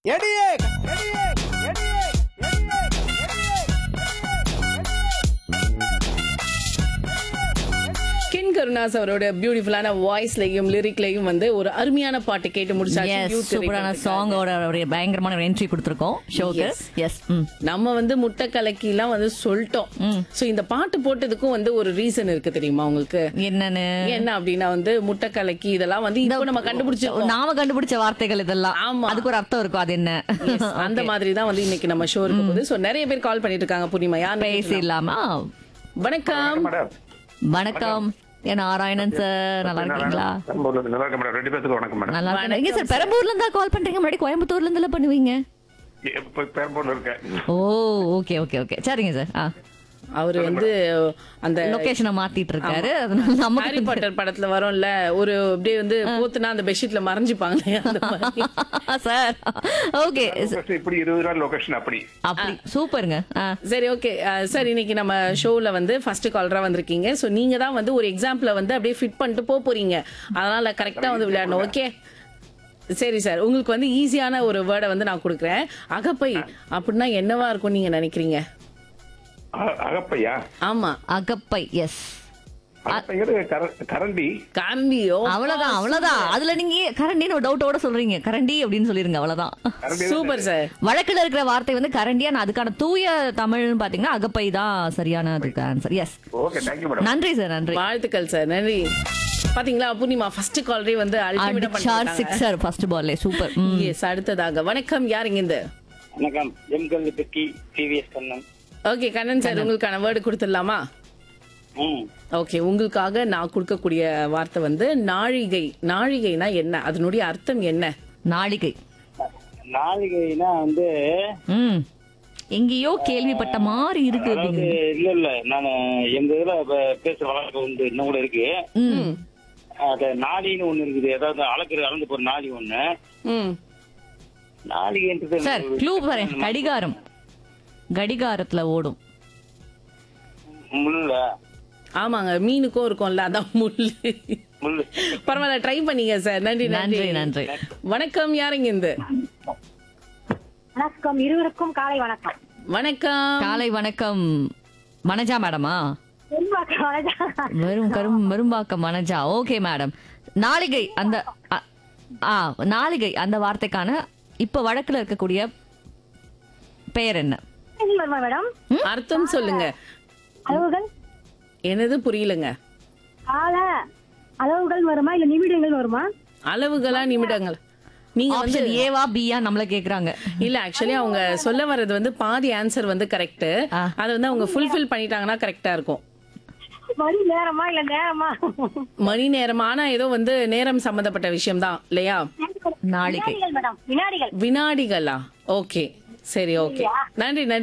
எடியே எடியே எடியே கின் கருணாஸ் அவரோட பியூட்டிஃபுல்லான வாய்ஸ்லயும் லிரிக்லயும் வந்து ஒரு அருமையான பாட்டு கேட்டு முடிச்சாச்சு எஸ் Youth சூப்பரான திரைப்படத்துக்காக. சாங்கோட ஒரு பயங்கரமான என்ட்ரி கொடுத்துருக்கோம் ஷோக்கு Yes. எஸ் ம் நம்ம வந்து முட்டை கலக்கி எல்லாம் வந்து சொல்லிட்டோம் சோ இந்த பாட்டு போட்டதுக்கும் வந்து ஒரு ரீசன் இருக்கு தெரியுமா உங்களுக்கு என்னன்னு என்ன அப்படின்னா வந்து முட்டை கலக்கி இதெல்லாம் வந்து இப்போ நம்ம கண்டுபிடிச்சிருக்கோம் நாம கண்டுபிடிச்ச வார்த்தைகள் இதெல்லாம் ஆமா. அதுக்கு ஒரு அர்த்தம் இருக்கும் அது என்ன Yes, அந்த மாதிரி தான் வந்து இன்னைக்கு நம்ம ஷோ இருக்க போது சோ நிறைய பேர் கால் பண்ணிட்டு இருக்காங்க பூர்ணிமா யார் பேசிடலாமா வணக்கம் மேடம் வணக்கம் ஏன் நாராயணன் சார் நல்லா இருக்கீங்களா பெரம்பூர்ல இருந்து நல்லா இருக்கேன் மேடம் ரெண்டு பேத்துக்கு வணக்கம் மேடம் நல்லா இருக்கீங்க எங்க சார் பெரம்பூர்ல இருந்தா கால் பண்றீங்க முன்னாடி கோயம்புத்தூர்ல இருந்து பண்ணுவீங்க இப்ப பெரம்பூர்ல இருக்கேன் ஓ ஓகே ஓகே ஓகே சரிங்க சார் ஆ அவரு வந்து அந்த லொகேஷனை மாத்திட்டு இருக்காரு அதனால ஹாரி நமக்கு பாட்டர் படத்துல வரும்ல ஒரு அப்படியே வந்து போத்துனா அந்த பெட்ஷீட்ல மறைஞ்சுப்பாங்க அந்த மாதிரி சார் ஓகே Location இப்படி இருபது நாள் லொகேஷன் அப்படி அப்படி சூப்பருங்க ஆ சரி ஓகே சார் இன்னைக்கு நம்ம ஷோல வந்து ஃபர்ஸ்ட் காலரா வந்திருக்கீங்க சோ நீங்க தான் வந்து ஒரு எக்ஸாம்பிள வந்து அப்படியே ஃபிட் பண்ணிட்டு போக போறீங்க அதனால கரெக்டா வந்து விளையாடணும் ஓகே சரி சார் உங்களுக்கு வந்து ஈஸியான ஒரு வேர்டை வந்து நான் கொடுக்குறேன் அகப்பை அப்படின்னா என்னவா இருக்கும் நீங்க நினைக்கிறீங்க அ- அகப்பையா ஆமா அகப்பை எஸ் அகப்பைங்கிறது கர- கரண்டி காந்தியோ அவ்வளவுதான் அவ்வளவுதான் அதுல நீங்க கரண்டின்னு ஒரு டவுட்டோட சொல்றீங்க கரண்டி அப்படின்னு சொல்லிருங்க அவ்வளவுதான் கரண்டி சூப்பர் சார் வழக்குல இருக்கிற வார்த்தை வந்து கரண்டியா நான் அதுக்கான தூய தமிழ்னு பாத்தீங்கன்னா அகப்பை தான் சரியான அதுக்கு answer yes okay thank you madam நன்றி சார் நன்றி வாழ்த்துக்கள் சார் நன்றி பாத்தீங்களா பூர்ணிமா ஃபர்ஸ்ட் காலரே வந்து அல்டிமேட்டா அடிச்சார் பண்ணிட்டாங்க சிக்ஸர் ஃபர்ஸ்ட் பால்லே சூப்பர் எஸ் அடுத்ததாக வணக்கம் யாருங்க இந்த வணக்கம் எம்கல் பெக்கி TVS Kannan okay Kannan sir உங்களுக்கான வேர்டு கொடுத்துடலாமா ம் ஓகே உங்களுக்காக நான் கொடுக்கக்கூடிய வார்த்தை வந்து நாழிகை நாழிகைனா என்ன அதனுடைய அர்த்தம் என்ன நாளிகை நாளிகைனா வந்து ம் எங்கேயோ கேள்விப்பட்ட மாதிரி இருக்கு அதாவது அப்படிங்கிறது இல்ல இல்ல நான் எங்க இதுல ப- பேசுற வழக்கம் உண்டு இன்னும் கூட இருக்கு ம் அது நாடின்னு ஒண்ணு இருக்குது அதாவது அளக்குற அளந்து போற நாடி ஒண்ணு ம் நாளிகைன்றது சார் க்ளூ பாரு கடிகாரம் கடிகாரத்துல ஓடும் முள்ள ஆமாங்க மீனுக்கும் இருக்கும்ல அதான் முள்ளு முள்ளு பரவாயில்ல ட்ரை பண்ணீங்க சார் நன்றி நன்றி நன்றி வணக்கம் யாருங்க இந்த வணக்கம் இருவருக்கும் காலை வணக்கம் வணக்கம் காலை வணக்கம் மனஜா மேடமா பெரும்பாக்கம் வணக்கம். வெறும் கரும் வெறும்பாக்கம் மனஜா ஓகே மேடம் நாளிகை அந்த அ- ஆ நாளிகை அந்த வார்த்தைக்கான இப்ப வழக்குல இருக்கக்கூடிய பெயர் என்ன இது வருமா மேடம் அர்த்தம் சொல்லுங்க அளவுகள் என்னது புரியலங்க கால அளவுகள் வருமா இல்ல நிமிடங்கள் வருமா அளவுகளா நிமிடங்கள் நீங்க வந்து ஆப்ஷன் ஏவா பியா நம்மள கேக்குறாங்க இல்ல ஆக்சுவலி அவங்க சொல்ல வர்றது வந்து பாதி ஆன்சர் வந்து கரெக்ட் ஆ. அதை வந்து அவங்க ஃபுல்ஃபில் பண்ணிட்டாங்கன்னா கரெக்டா இருக்கும் மணி நேரமா இல்ல நேரமா மணி நேரம் ஆனா ஏதோ வந்து நேரம் சம்பந்தப்பட்ட விஷயம் தான் இல்லையா நாளிகை வினாடிகள் மேடம் வினாடிகள் வினாடிகளா ஓகே சரி ஓகே நன்றி நன்றி